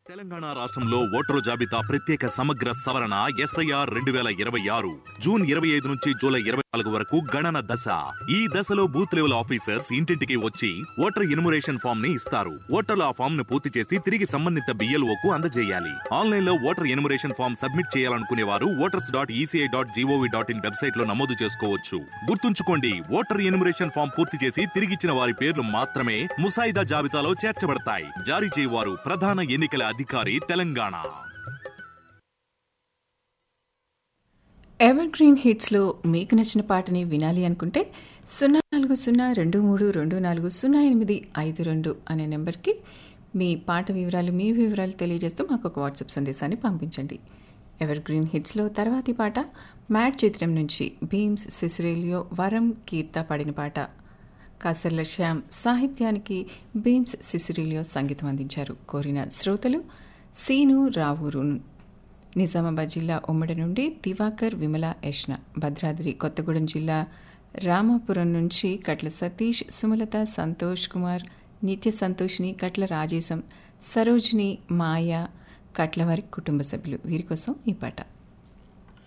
తెలంగాణ రాష్ట్రంలో ఓటరు జాబితా ప్రత్యేక సమగ్ర సవరణ ఎస్ఐఆర్ రెండు వేల ఇరవై ఆరు జూన్ ఇరవై ఐదు నుంచి జూలై ఇరవై నాలుగు వరకు గణన దశ ఈ దశలో బూత్ లెవెల్ ఆఫీసర్స్ ఇంటింటికి వచ్చి ఓటర్ ఇనుమరేషన్ ఫామ్ ని ఇస్తారు ఓటర్లు ఆ ఫామ్ ను పూర్తి చేసి తిరిగి సంబంధిత బిఎల్ఓ కు అందజేయాలి ఆన్లైన్ లో ఓటర్ ఎనుమరేషన్ ఫామ్ సబ్మిట్ చేయాలనుకునే వారు voters dot ECI dot GOV dot in website లో నమోదు చేసుకోవచ్చు గుర్తుంచుకోండి ఓటర్ ఎనుమరేషన్ ఫామ్ పూర్తి చేసి తిరిగిచ్చిన వారి పేర్లు మాత్రమే ముసాయిదా జాబితాలో చేర్చబడతాయి జారీ చేయవారు ప్రధాన ఎన్నికల అధికారి తెలంగాణ ఎవర్ గ్రీన్ హిట్స్లో మీకు నచ్చిన పాటని వినాలి అనుకుంటే సున్నా నాలుగు సున్నా రెండు మూడు రెండు నాలుగు సున్నా ఎనిమిది ఐదు రెండు అనే నెంబర్కి మీ పాట వివరాలు మీ వివరాలు తెలియజేస్తూ మాకు ఒక వాట్సాప్ సందేశాన్ని పంపించండి ఎవర్ గ్రీన్ హిట్స్లో తర్వాతి పాట మ్యాట్ చిత్రం నుంచి భీమ్స్ సిసిరేలియో వరం కీర్త పాడిన పాట కాసర్ల శ్యామ్ సాహిత్యానికి భీమ్స్ సిసిరిలియో సంగీతం అందించారు కోరిన శ్రోతలు సీను రావూరు నిజామాబాద్ జిల్లా ఉమ్మడి నుండి దివాకర్ విమల యష్ణ భద్రాద్రి కొత్తగూడెం జిల్లా రామాపురం నుంచి కట్ల సతీష్ సుమలత సంతోష్ కుమార్ నిత్య సంతోష్ని కట్ల రాజేశం సరోజిని మాయ కట్ల వారి కుటుంబ సభ్యులు వీరి కోసం ఈ పాట